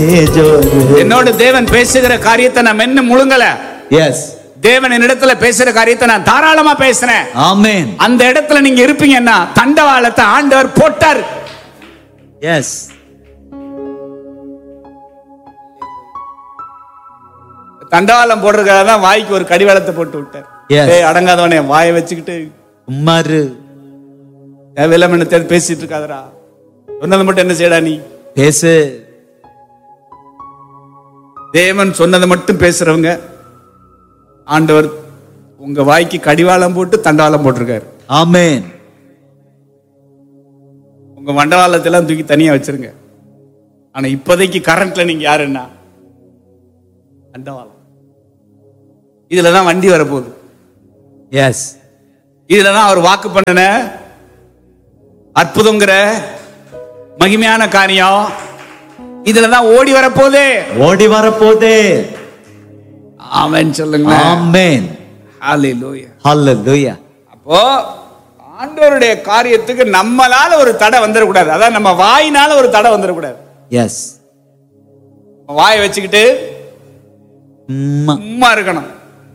ஜோரு என்னோட தேவன் பேசுகிற காரியத்தை நான் மென்னு முழுங்கல எஸ் தேவன் என்னிடத்துல பேசுற காரியத்தை நான் தாராளமா பேசுறேன் ஆமென் அந்த இடத்துல நீங்க இருப்பீங்கன்னா தண்டவாளத்தை ஆண்டவர் போட்டார் எஸ் தண்டவாளம் போடுறதுக்காக தான் வாய்க்கு ஒரு கடிவாளத்தை போட்டு விட்டார் Yes. ஏய் அடங்காதவனே வாயை வச்சுக்கிட்டு உம்மாரு தேவையில்லாம என்ன தேடி பேசிட்டு இருக்காதடா சொன்னது மட்டும் என்ன செய்யடா நீ பேசு தேவன் சொன்னதை மட்டும் பேசுறவங்க ஆண்டவர் உங்க வாய்க்கு கடிவாளம் போட்டு தண்டவாளம் போட்டிருக்காரு ஆமென் உங்க மண்டவாளத்தை எல்லாம் தூக்கி தனியா வச்சிருங்க ஆனா இப்போதைக்கு கரண்ட்ல நீங்க யாருன்னா தண்டவாளம் இதுல தான் வண்டி வரப்போகுது எஸ் இதுல தான் அவர் வாக்கு பண்ணின அற்புதங்கிற மகிமையான காரியம் இதுல தான் ஓடி வரப்போகுது ஓடி வரப்போதே ஆமென் சொல்லுங்க ஆமென் ஹalleluya ஹalleluya அப்போ ஆண்டவருடைய காரியத்துக்கு நம்மளால ஒரு தடை வந்துடக்கூடாது அதான் நம்ம வாயினால ஒரு தடை வந்துடக்கூடாது எஸ் நம்ம வாயை வச்சுக்கிட்டு உம்மா சும்மா இருக்கணும்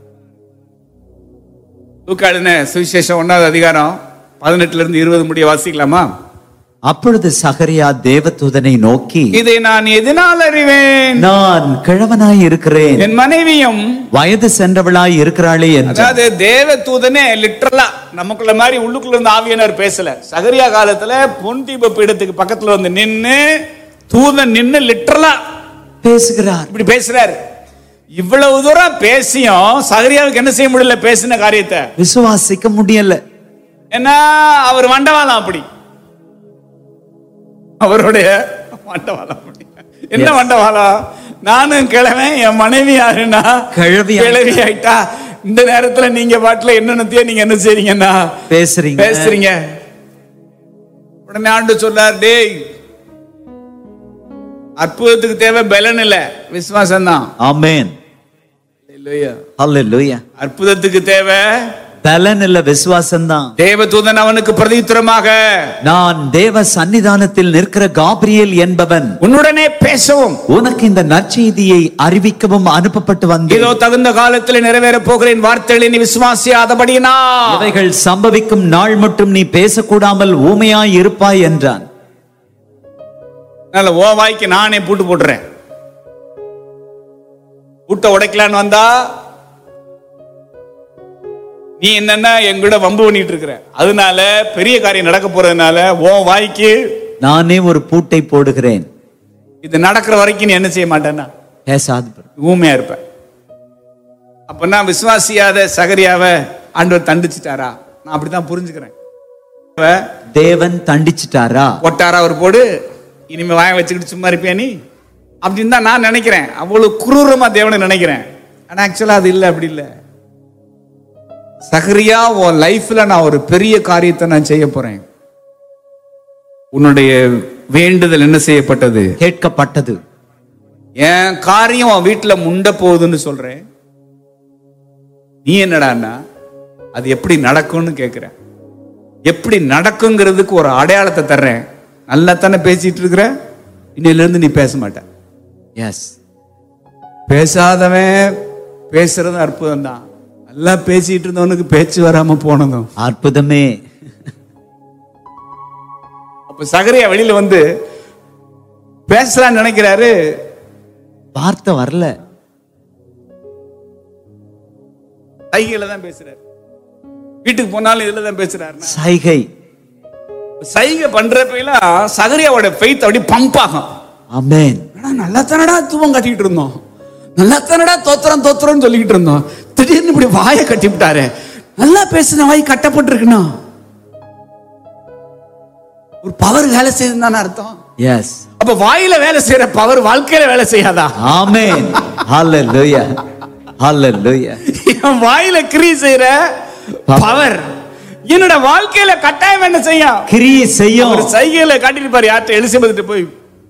லூக்காடுன சுவிசேஷம் ஒன்னாவது அதிகாரம் பதினெட்டுல இருந்து இருபது முடிய வாசிக்கலாமா அப்பொழுது சகரியா தேவதூதனை நோக்கி இதை நான் எதனால் அறிவேன் நான் கிழவனாய் இருக்கிறேன் என் மனைவியும் வயது சென்றவளாய் இருக்கிறாளே என்று அதாவது தேவ தூதனே லிட்டரலா நமக்குள்ள மாதிரி உள்ளுக்குள்ள இருந்து ஆவியனர் பேசல சகரியா காலத்துல பொன் தீப பீடத்துக்கு பக்கத்துல வந்து நின்னு தூதன் நின்னு லிட்டரலா பேசுகிறார் இப்படி பேசுறாரு இவ்வளவு தூரம் பேசியும் சகரியாவுக்கு என்ன செய்ய முடியல பேசின காரியத்தை விசுவாசிக்க முடியல ஏன்னா அவர் மண்டவாளம் அப்படி அவருடைய மண்டவாளம் அப்படி என்ன Yes. மண்டவாளம் நானும் கிழவன் என் மனைவி யாருன்னா கிழவி ஆயிட்டா. கிழவி ஆயிட்டா இந்த நேரத்துல நீங்க பாட்டுல என்னென்னத்தையோ நீங்க என்ன செய்றீங்கன்னா பேசுறீங்க பேசுறீங்க உடனே ஆண்டு சொன்னார் டேய் அற்புதத்துக்கு தேவை பலன் இல்ல விசுவாசம் தான் ஆமென் ஹalleluya அற்புதத்துக்கு தேவை பலன் இல்ல விசுவாசம்தான் தேவதூதன் அவனுக்கு பிரதித்திரமாக நான் தேவ சன்னிதானத்தில் நிற்கிற காபிரியேல் என்பவன் உன்னுடனே பேசவும் உனக்கு இந்த நற்செய்தியை அறிவிக்கவும் அனுப்பப்பட்டு இதோ வந்தேன் தகுந்த காலத்தில் நிறைவேற போகிறேன் வார்த்தைகளை நீ விசுவாசியாதபடினா இவைகள் சம்பவிக்கும் நாள் மட்டும் நீ பேசக்கூடாமல் ஊமையாய் இருப்பாய் என்றான் நல்ல ஓ வாய்க்கு நானே பூட்டு போட்டுறேன் பூட்டை உடைக்கலான்னு வந்தா நீ என்னன்னா எங்கூட வம்பு பண்ணிட்டு இருக்கிற அதனால பெரிய காரியம் நடக்க போறதுனால ஓ வாய்க்கு நானே ஒரு பூட்டை போடுகிறேன் இது நடக்கிற வரைக்கும் நீ என்ன செய்ய மாட்டேன்னா பேசாது ஊமையா இருப்ப அப்பன்னா விசுவாசியாத சகரியாவ ஆண்டவர் தண்டிச்சிட்டாரா நான் அப்படித்தான் புரிஞ்சுக்கிறேன் அவ தேவன் தண்டிச்சிட்டாரா ஒட்டாரா ஒரு போடு இனிமே வாய வச்சுக்கிட்டு சும்மா இருப்பியா நீ அப்படின்னு தான் நான் நினைக்கிறேன் அவ்வளவு குரூரமா தேவனை நினைக்கிறேன் ஆனா ஆக்சுவலா அது இல்லை அப்படி இல்லை சகரியா உன் லைஃப்ல நான் ஒரு பெரிய காரியத்தை நான் செய்ய போறேன் உன்னுடைய வேண்டுதல் என்ன செய்யப்பட்டது கேட்கப்பட்டது என் காரியம் உன் வீட்டுல முண்ட போகுதுன்னு சொல்றேன் நீ என்னடான்னா அது எப்படி நடக்கும்னு கேக்குறேன் எப்படி நடக்குங்கிறதுக்கு ஒரு அடையாளத்தை தர்றேன் நல்லா தானே பேசிட்டு இருக்கிற இன்னையில இருந்து நீ பேச மாட்ட எஸ் பேசாதவன் பேசுறதும் அற்புதம் தான் நல்லா பேசிட்டு இருந்தவனுக்கு பேச்சு வராம போனதும் அற்புதமே அப்ப சகரியா வெளியில வந்து பேசலாம்னு நினைக்கிறாரு வார்த்தை வரல சைகையில தான் பேசுறாரு வீட்டுக்கு போனாலும் இதுல தான் பேசுறாரு சைகை சைகை பண்றப்பெல்லாம் சகரியாவோட ஃபெய்த் அப்படி பம்ப் ஆகும் அமேன் ஆனா நல்லா தானடா தூவம் கட்டிட்டு இருந்தோம் நல்லா தானடா தோத்திரம் தோத்திரம்னு சொல்லிக்கிட்டு இருந்தோம் திடீர்னு இப்படி வாயை கட்டி விட்டாரு நல்லா பேசின வாய் கட்டப்பட்டிருக்கணும் ஒரு பவர் வேலை செய்யுதுன்னு தானே அர்த்தம் எஸ் அப்ப வாயில வேலை செய்யற பவர் வாழ்க்கையில வேலை செய்யாதா ஆமென் ஹalleluya ஹalleluya என் வாயில கிரி செய்யற பவர் என்னோட வாழ்க்கையில கட்டாயம் என்ன செய்யும் கிரியை செய்யும் ஒரு சைகையில காட்டிட்டு பாரு யார்கிட்ட எலிசபெத் போய்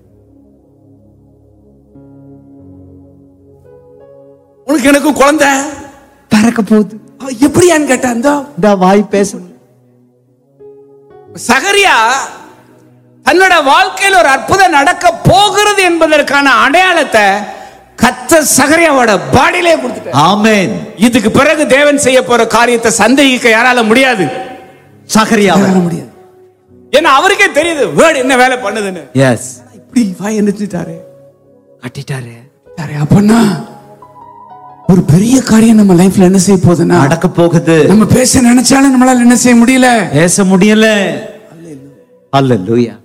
உனக்கு எனக்கு குழந்தை பறக்க போகுது அவ எப்படியான்னு கேட்டா இந்த இந்த வாய் பேச சகரியா தன்னோட வாழ்க்கையில் ஒரு அற்புதம் நடக்க போகிறது என்பதற்கான அடையாளத்தை கத்த சகரியாவோட பாடியிலே கொடுத்துட்டார் ஆமென் இதுக்கு பிறகு தேவன் செய்ய போற காரியத்தை சந்தேகிக்க யாரால முடியாது சகரியாவை முடியாது ஏன்னா அவருக்கே தெரியுது வேர்டு என்ன வேலை பண்ணுதுன்னு எஸ் இப்படி வாய் எந்திரிச்சிட்டாரு கட்டிட்டாரு தாரே, அப்பன்னா ஒரு பெரிய காரியம் நம்ம லைஃப்ல என்ன செய்ய போகுதுன்னா நடக்க போகுது நம்ம பேச நினைச்சாலும் நம்மளால என்ன செய்ய முடியல பேச முடியல அல்லேலூயா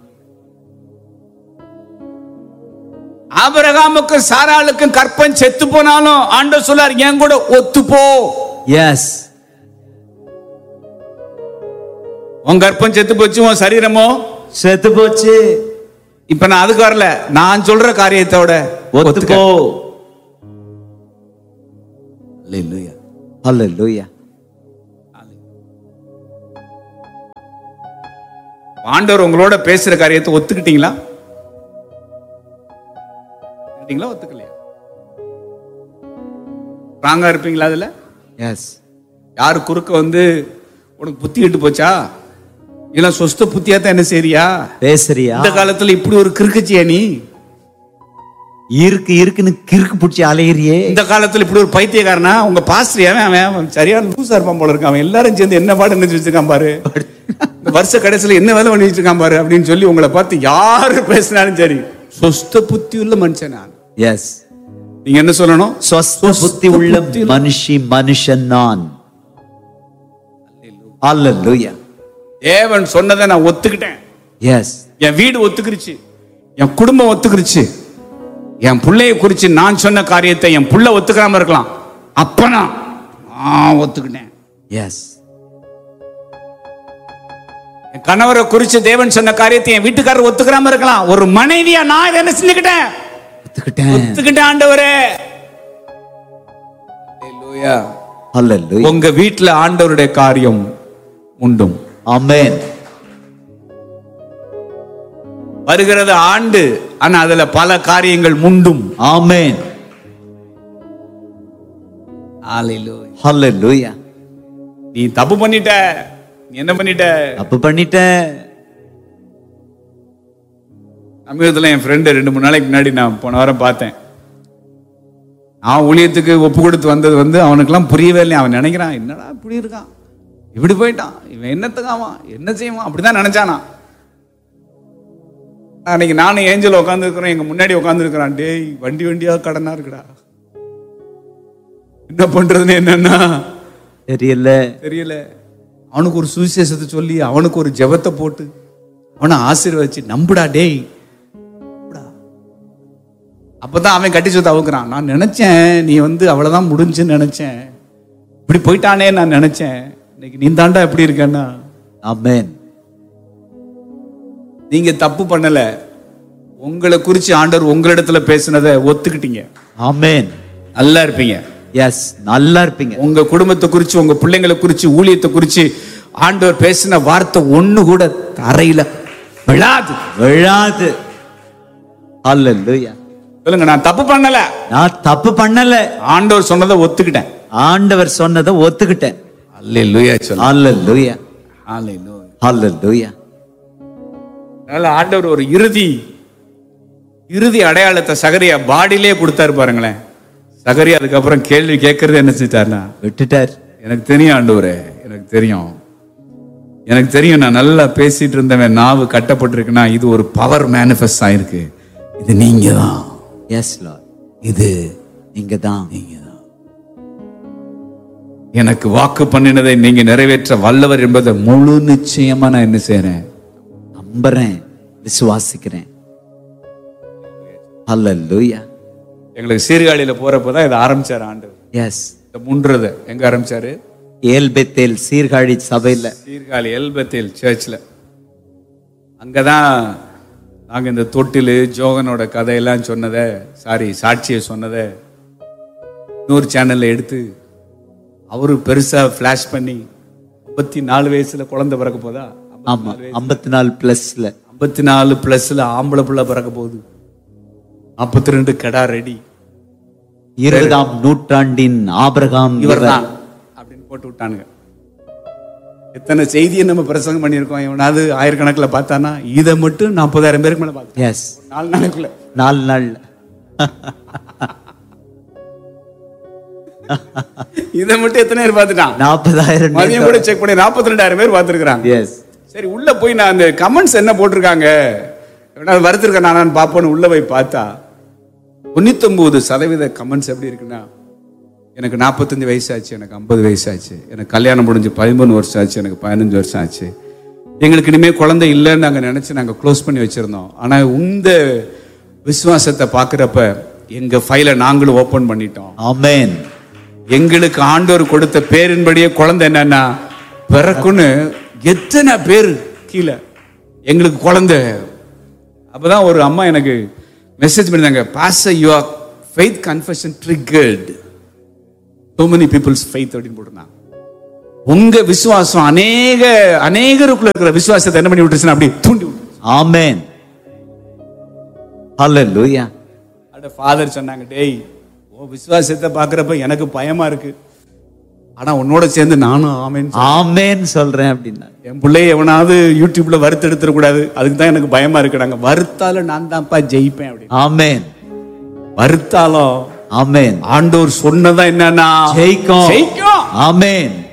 ஆபிரகாமுக்கும் சாராளுக்கும் கற்பன் செத்து போனாலும் ஆண்டவர் சொல்லார் என் கூட ஒத்து போ எஸ் உன் கற்பன் செத்து போச்சு உன் சரீரமோ செத்து போச்சு இப்ப நான் அதுக்கு வரல நான் சொல்ற காரியத்தோட ஒத்துக்கோ Hallelujah. அல்லேலூயா ஆண்டவர் உங்களோட பேசுற காரியத்தை ஒத்துக்கிட்டீங்களா ஒத்துக்கிட்டீங்களா ஒத்துக்கலையா ஸ்ட்ராங்கா இருப்பீங்களா அதுல எஸ் யாரு குறுக்க வந்து உனக்கு புத்தி கிட்டு போச்சா இல்ல சொஸ்த புத்தியா தான் என்ன செய்றியா பேசுறியா இந்த காலத்துல இப்படி ஒரு கிறுக்குச்சியா நீ இருக்கு இருக்குன்னு கிறுக்கு பிடிச்சி அலையிறியே இந்த காலத்துல இப்படி ஒரு பைத்தியக்காரனா உங்க பாஸ்டர் அவன் அவன் அவன் சரியான லூசா இருப்பான் போல இருக்கான் அவன் எல்லாரும் சேர்ந்து என்ன பாடு நினைச்சு வச்சிருக்கான் பாரு இந்த வருஷ கடைசியில என்ன வேலை பண்ணி வச்சிருக்கான் பாரு அப்படின்னு சொல்லி உங்களை பார்த்து யாரு பேசினாலும் சரி சொஸ்த புத்தி உள்ள மனுஷன் நான் எஸ் நீங்க என்ன சொல்லணும் சொஸ்த புத்தி உள்ள மனுஷி மனுஷன் நான் அல்லேலூயா தேவன் சொன்னதை நான் ஒத்துக்கிட்டேன் எஸ் என் வீடு ஒத்துக்கிருச்சு என் குடும்பம் ஒத்துக்கிருச்சு என் பிள்ளைய குறிச்சு நான் சொன்ன காரியத்தை என் புள்ள ஒத்துக்காம இருக்கலாம் அப்ப நான் நான் ஒத்துக்கிட்டேன் எஸ் என் கணவரை குறிச்சு தேவன் சொன்ன காரியத்தை என் வீட்டுக்காரர் ஒத்துக்கிறாம இருக்கலாம் ஒரு மனைவியா நான் இதை என்ன செஞ்சுக்கிட்டேன் ஒத்துக்கிட்டேன் ஒத்துக்கிட்டேன் ஆண்டவரே Hallelujah. அல்லேலூயா உங்க வீட்டுல ஆண்டவருடைய காரியம் உண்டும் ஆமென் வருகிறது ஆண்டு ஆனா அதுல பல காரியங்கள் முண்டும் ஆமென் அல்லேலூயா நீ தப்பு பண்ணிட்ட நீ என்ன பண்ணிட்ட தப்பு பண்ணிட்டேன் சமீபத்தில் என் ஃப்ரெண்டு ரெண்டு மூணு நாளைக்கு முன்னாடி நான் போன வாரம் பார்த்தேன் அவன் ஊழியத்துக்கு ஒப்பு கொடுத்து வந்தது வந்து அவனுக்கெல்லாம் புரியவே இல்லை அவன் நினைக்கிறான் என்னடா இப்படி இருக்கான் இப்படி போயிட்டான் இவன் என்னத்துக்காவான் என்ன செய்வான் அப்படிதான் நினைச்சானா அன்னைக்கு நானும் ஏஞ்சல் உட்காந்துருக்கிறோம் எங்க முன்னாடி உட்காந்துருக்கிறான் டேய் வண்டி வண்டியா கடனா இருக்குடா என்ன பண்றதுன்னு என்னன்னா தெரியல தெரியல அவனுக்கு ஒரு சுவிசேஷத்தை சொல்லி அவனுக்கு ஒரு ஜெபத்தை போட்டு அவனை ஆசீர்வதிச்சு நம்புடா டேய் நம்புடா. அப்பதான் அவன் கட்டி சொத்து அவுக்குறான் நான் நினைச்சேன் நீ வந்து அவ்வளவுதான் முடிஞ்சுன்னு நினைச்சேன் இப்படி போயிட்டானே நான் நினைச்சேன் இன்னைக்கு நீ தாண்டா எப்படி இருக்கேன்னா ஆமென் நீங்க தப்பு பண்ணல உங்களை குறிச்சு ஆண்டவர் உங்களிடத்துல பேசுனதை ஒத்துக்கிட்டீங்க ஆமென் நல்லா இருப்பீங்க எஸ் நல்லா இருப்பீங்க உங்க குடும்பத்தை குறிச்சு உங்க பிள்ளைங்களை குறிச்சு ஊழியத்தை குறிச்சு ஆண்டவர் பேசின வார்த்தை ஒண்ணு கூட தரையில விழாது விழாது அல்லேலூயா சொல்லுங்க நான் தப்பு பண்ணல நான் தப்பு பண்ணல ஆண்டவர் சொன்னதை ஒத்துக்கிட்டேன் ஆண்டவர் சொன்னதை ஒத்துக்கிட்டேன் அல்லேலூயா சொல்ல அல்லேலூயா அல்லேலூயா அல்லேலூயா அதனால ஆண்டவர் ஒரு இறுதி இறுதி அடையாளத்தை சகரியா பாடியிலே கொடுத்தாரு பாருங்களேன் சகரி அதுக்கப்புறம் கேள்வி கேட்கறது என்ன செஞ்சாருன்னா விட்டுட்டார் எனக்கு தெரியும் ஆண்டவரே எனக்கு தெரியும் எனக்கு தெரியும் நான் நல்லா பேசிட்டு இருந்தவன் நாவு கட்டப்பட்டிருக்குன்னா இது ஒரு பவர் மேனிஃபெஸ்ட் ஆயிருக்கு இது நீங்க தான் எஸ் லார்ட் இது நீங்க தான் நீங்க தான் எனக்கு வாக்கு பண்ணினதை நீங்க நிறைவேற்ற வல்லவர் என்பதை முழு நிச்சயமா நான் என்ன செய்றேன் நம்புறேன் விசுவாசிக்கிறேன் அல்லேலூயா எங்களுக்கு சீர்காழியில போறப்பதான் இதை ஆரம்பிச்சாரு ஆண்டவர் எஸ் இந்த முன்றத எங்க ஆரம்பிச்சாரு ஏல்பெத்தேல் சீர்காழி சபையில சீர்காழி எல்பத்தில் சர்ச்சில் அங்கதான் நாங்க இந்த தொட்டிலு ஜோகனோட கதையெல்லாம் சொன்னதை சாரி சாட்சியை சொன்னதை இன்னொரு சேனல்ல எடுத்து அவரு பெருசா ஃபிளாஷ் பண்ணி ஐம்பத்தி நாலு வயசுல குழந்தை பிறக்க போதா ஆமா ஐம்பத்தி நாலு பிளஸ்ல ஐம்பத்தி நாலு பிளஸ்ல ஆம்பளை பிள்ளை பிறக்க போகுது நாற்பத்தி ரெண்டு கடா ரெடி இருபதாம் நூற்றாண்டின் ஆபிரகாம் இவர் இவர்தான் அப்படின்னு போட்டு விட்டானுங்க எத்தனை செய்தியை நம்ம பிரசங்கம் பண்ணியிருக்கோம் எவனாவது ஆயிரக்கணக்கில் பார்த்தானா இதை மட்டும் நாற்பதாயிரம் பேருக்கு மேலே பார்த்தேன் எஸ் நாலு நாளைக்குள்ள நாலு நாள் இதை மட்டும் எத்தனை பேர் பார்த்துட்டான் நாற்பதாயிரம் மதியம் கூட செக் பண்ணி நாற்பத்தி ரெண்டாயிரம் பேர் பார்த்துருக்குறாங்க எஸ் சரி உள்ள போய் நான் அந்த கமெண்ட்ஸ் என்ன போட்டிருக்காங்க எவனாவது வருத்திருக்கேன் நான் பார்ப்போன்னு உள்ள போய் பார்த்தா தொண்ணூத்தொன்பது சதவீத கமெண்ட்ஸ் எப்படி இருக்குன்னா எனக்கு நாற்பத்தஞ்சு வயசாச்சு எனக்கு ஐம்பது வயசாச்சு எனக்கு கல்யாணம் முடிஞ்சு பதிமூணு வருஷம் ஆச்சு எனக்கு பதினஞ்சு வருஷம் ஆச்சு எங்களுக்கு இனிமே குழந்தை இல்லைன்னு நாங்கள் நினைச்சு நாங்கள் க்ளோஸ் பண்ணி வச்சிருந்தோம் ஆனா இந்த விசுவாசத்தை பார்க்குறப்ப எங்க ஃபைலை நாங்களும் ஓபன் பண்ணிட்டோம் ஆமென் எங்களுக்கு ஆண்டவர் கொடுத்த பேரின்படியே குழந்தை என்னன்னா பிறக்குன்னு எத்தனை பேர் கீழே எங்களுக்கு குழந்தை அப்பதான் ஒரு அம்மா எனக்கு மெசேஜ் பண்ணிருந்தாங்க pass your faith confession triggered so many people's faith அப்படின்னு போட்டிருந்தாங்க உங்க விசுவாசம் அநேக அநேகருக்குள்ள இருக்கிற விசுவாசத்தை என்ன பண்ணி விட்டுருச்சுன்னா அப்படி தூண்டி விட்டுருச்சு ஆமென் ஹalleluya அட ஃபாதர் சொன்னாங்க டேய் உன் விசுவாசத்தை பார்க்குறப்ப எனக்கு பயமா இருக்கு ஆனா உன்னோட சேர்ந்து நானும் ஆமேன் ஆமென் சொல்றேன் அப்படின்னா என் பிள்ளைய எவனாவது யூடியூப்ல வறுத்து எடுத்துடக்கூடாது அதுக்கு தான் எனக்கு பயமா இருக்கு நாங்க வறுத்தாலும் நான் தான்ப்பா ஜெயிப்பேன் அப்படின்னு ஆமென் வறுத்தாலும் ஆமென் ஆண்டவர் சொன்னதா என்னன்னா ஜெயிக்கும் ஜெயிக்கும் ஆமென்